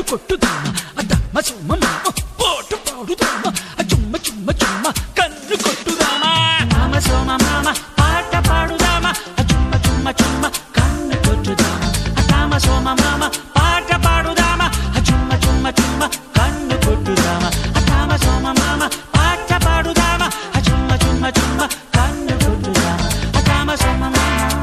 కొట్టుదామా అదమ్మ సుమ్మ మామ పోటు పాడుదామా చుమ్మ చుమ్మ చుమ్మ కన్ను కొట్టుదామా మామ సోమ మామ పాట పాడుదామా చుమ్మ చుమ్మ చుమ్మ కన్ను కొట్టుదామా రామ సోమ మామ పాట పాడుదామా చుమ్మ చుమ్మ చుమ్మ కన్ను కొట్టుదామా రామ సోమ మామ పాట పాడుదామా చుమ్మ చుమ్మ చుమ్మ కన్ను కొట్టుదామా రామ సోమ మామ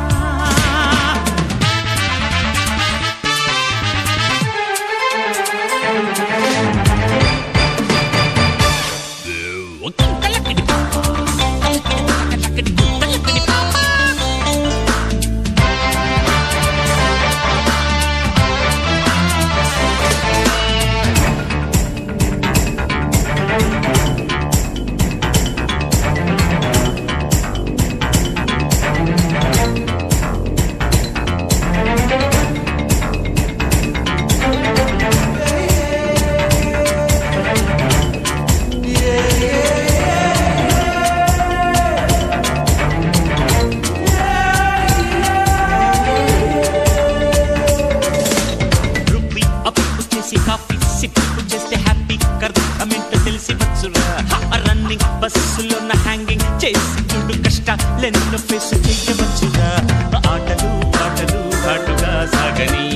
రుబ్బి అప్పు చేసి కాఫీ సిప్పు చేస్తే హ్యాపీ కర్తమెంటో తెలిసి వచ్చురా రన్నింగ్ బస్సులో నా హ్యాంగింగ్ చేసి చూడు కష్టాలెన్నో ఫేస్ చేయవచ్చురా ఆటలు పాటలు ఘాటుగా సాగని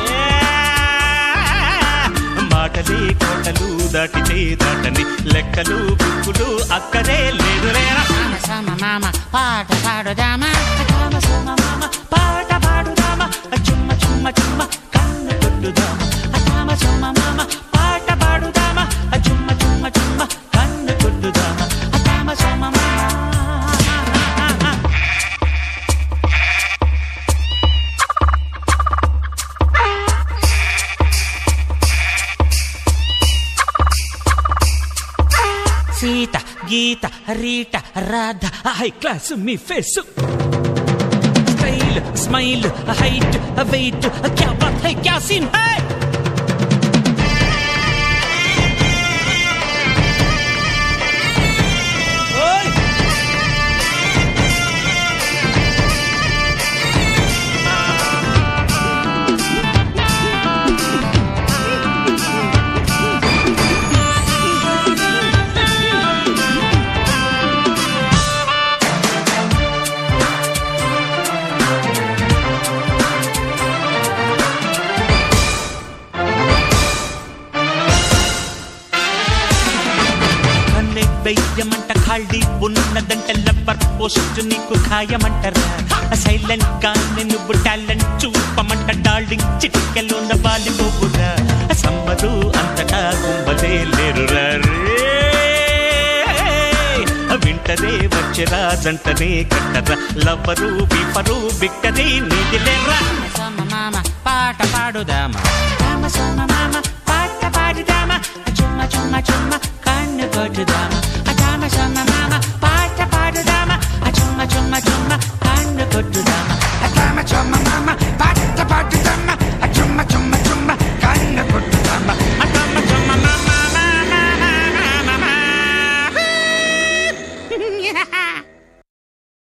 మాటలే కోటలు దాటితే దాటని లెక్కలు బుక్కులు అక్కడే లేదులేరా మామ సోమ మామ పాట పాడుదామా రామ సోమ మామ పాట పాడుదామా చుమ్మ చుమ్మ చుమ్మ కన్ను కొట్టుదామా రామ సోమ మామ పాట పాడుదామా చుమ్మ చుమ్మ చుమ్మ కన్ను కొట్టుదామా రామ సోమ మామ సీత గీత రీట రాధ హై క్లాస్ మీ face style smile height weight క్యా బాత్ హై క్యా సీన్ హై ఓయ్ కన్నే వెయ్యమంట ఖాళీ ఉన్నదంట లబ్బర్ పోస్ట్ నీకు ఖాయమంటరా సైలెంట్ గా నువ్వు టాలెంట్ చూపమంట డార్లింగ్ చిటికెలోన వాలిపోవురా సమ్మరు అంతటా గుంబలే లేరురా రే. వింటరే వచ్చరా జంటనే కట్టరా లవ్వరు బిఫరు బిక్కరే నీదిలేరా సోమ మామ పాట పాడుదామా రామ సోమ మామ పాట పాడుదామా చుమ్మ చుమ్మ చుమ్మ కన్ను కొట్టుదామా రామ సోమ మామ పాట పాడుదామా చుమ్మ చుమ్మ చుమ్మ కన్ను కొట్టుదామా రామ సోమ మామ పాట